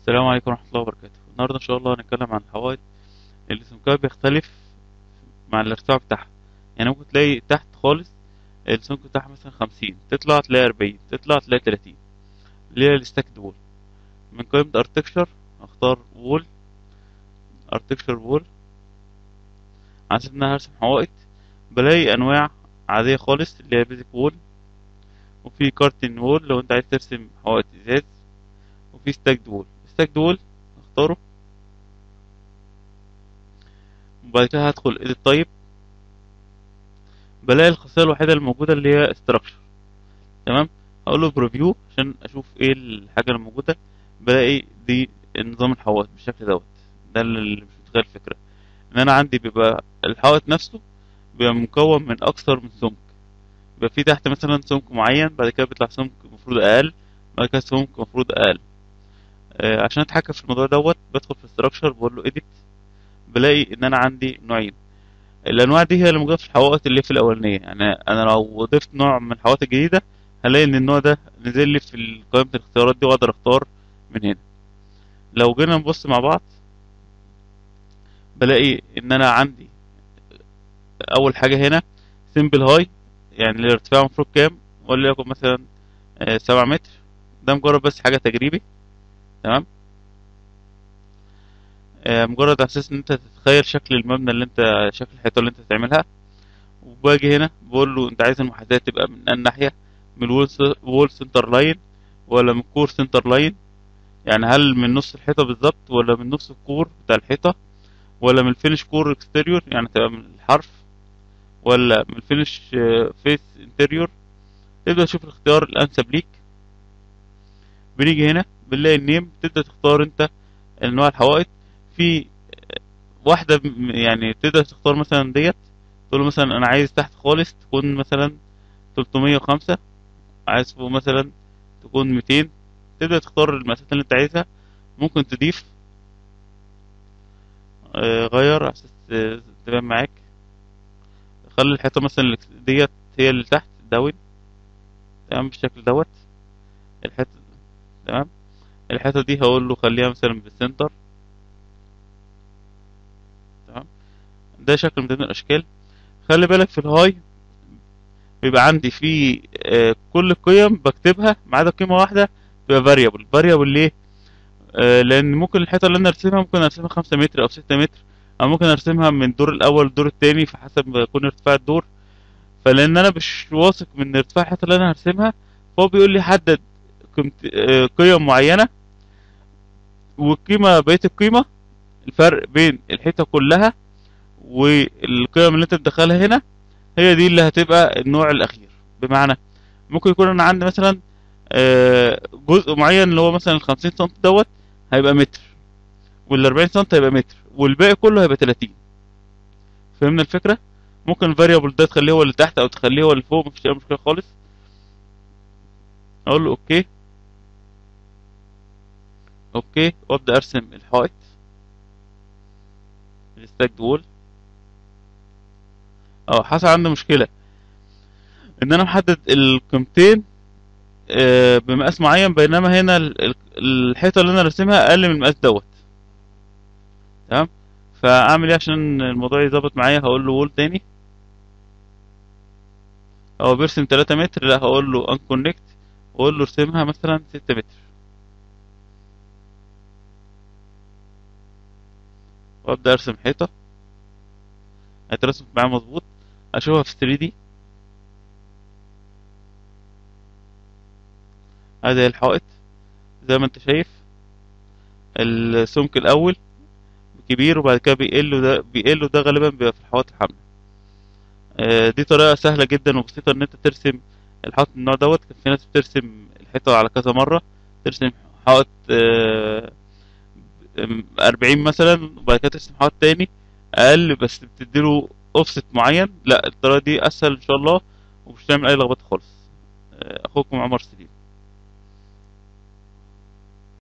السلام عليكم ورحمة الله وبركاته النهاردة إن شاء الله هنتكلم عن الحوائط اللي سمكها بيختلف مع الارتفاع بتاعها يعني ممكن تلاقي تحت خالص السمك بتاعها مثلا خمسين تطلع تلاقي أربعين تطلع تلاقي تلاتين اللي هي الستاكد وول من قائمة ارتكشر اختار وول ارتكشر وول على أساس إن أنا هرسم حوائط بلاقي أنواع عادية خالص اللي هي بيزك وول وفي كارتن وول لو أنت عايز ترسم حوائط إزاز وفي ستاكد وول ستاكد وول اختاره وبعد كده هدخل edit طيب بلاقي الخاصية الوحيدة الموجودة اللي هي structure تمام هقول له بريفيو عشان اشوف ايه الحاجة الموجودة بلاقي دي نظام الحوائط بالشكل دوت ده اللي مش متخيل الفكرة ان انا عندي بيبقى الحائط نفسه بيبقى مكون من اكثر من سمك بيبقى في تحت مثلا سمك معين بعد كده بيطلع سمك المفروض اقل بعد كده سمك المفروض اقل آه عشان اتحكم في الموضوع دوت بدخل في structure بقول له edit بلاقي ان انا عندي نوعين الانواع دي هي اللي موجوده في الحوائط اللي في الاولانيه يعني انا لو ضفت نوع من الحوائط الجديده هلاقي ان النوع ده نزل لي في قائمه الاختيارات دي واقدر اختار من هنا لو جينا نبص مع بعض بلاقي ان انا عندي اول حاجه هنا سيمبل هاي يعني الارتفاع المفروض كام وليكن مثلا آه سبعة متر ده مجرد بس حاجه تجريبي تمام آه مجرد على اساس ان انت تتخيل شكل المبنى اللي انت شكل الحيطه اللي انت تعملها وباجي هنا بقول له انت عايز المحاذاه تبقى من الناحيه من الوول سنتر لاين ولا من الكور سنتر لاين يعني هل من نص الحيطه بالظبط ولا من نص الكور بتاع الحيطه ولا من الفينش كور اكستيريور يعني تبقى من الحرف ولا من الفينش فيس انتريور تبدا تشوف الاختيار الانسب ليك بنيجي هنا بنلاقي النيم تبدا تختار انت انواع الحوائط في واحدة يعني تقدر تختار مثلا ديت تقول له مثلا انا عايز تحت خالص تكون مثلا 305 عايز فوق مثلا تكون 200 تبدأ تختار المقاسات اللي انت عايزها ممكن تضيف آه غير على اساس تبان معاك خلي الحيطة مثلا ديت هي اللي تحت داون تمام بالشكل دوت الحيطة تمام الحيطة دي هقول له خليها مثلا بالسنتر تمام ده شكل من ضمن الاشكال خلي بالك في الهاي بيبقى عندي في آه كل القيم بكتبها ما عدا قيمه واحده بيبقى فاريبل فاريبل ليه آه لان ممكن الحيطه اللي انا ارسمها ممكن ارسمها خمسة متر او ستة متر او ممكن ارسمها من الدور الاول للدور التاني فحسب ما يكون ارتفاع الدور فلان انا مش واثق من ارتفاع الحيطه اللي انا هرسمها فهو بيقول لي حدد آه قيم معينه والقيمه بقيه القيمه الفرق بين الحيطه كلها والقيم اللي انت تدخلها هنا هي دي اللي هتبقى النوع الاخير بمعنى ممكن يكون انا عندي مثلا جزء معين اللي هو مثلا الخمسين سم دوت هيبقى متر والاربعين سم هيبقى متر والباقي كله هيبقى تلاتين فهمنا الفكرة ممكن الفاريبل ده تخليه هو اللي تحت او تخليه هو اللي فوق مفيش اي مشكلة خالص اقول له اوكي اوكي وابدا ارسم الحائط الستاكد وول اه حصل عندي مشكلة ان انا محدد القيمتين آه بمقاس معين بينما هنا الحيطة اللي انا راسمها اقل من المقاس دوت تمام فاعمل ايه عشان الموضوع يظبط معايا هقول له وول تاني هو بيرسم 3 متر لا هقول له ان كونكت واقول له ارسمها مثلا 6 متر وابدا ارسم حيطه هيترسم معايا مظبوط اشوفها في 3 دي ادي الحائط زي ما انت شايف السمك الاول كبير وبعد كده بيقل وده بيقل وده غالبا بيبقى في الحوائط الحمراء آه دي طريقه سهله جدا وبسيطه ان انت ترسم الحائط من النوع دوت كان في ناس بترسم الحيطه على كذا مره ترسم حائط آه أربعين مثلا وبعد كده ترسم حائط تاني اقل بس بتديله اوفست معين لا الطريقه دي اسهل ان شاء الله ومش هتعمل اي لخبطه خالص اخوكم عمر سليم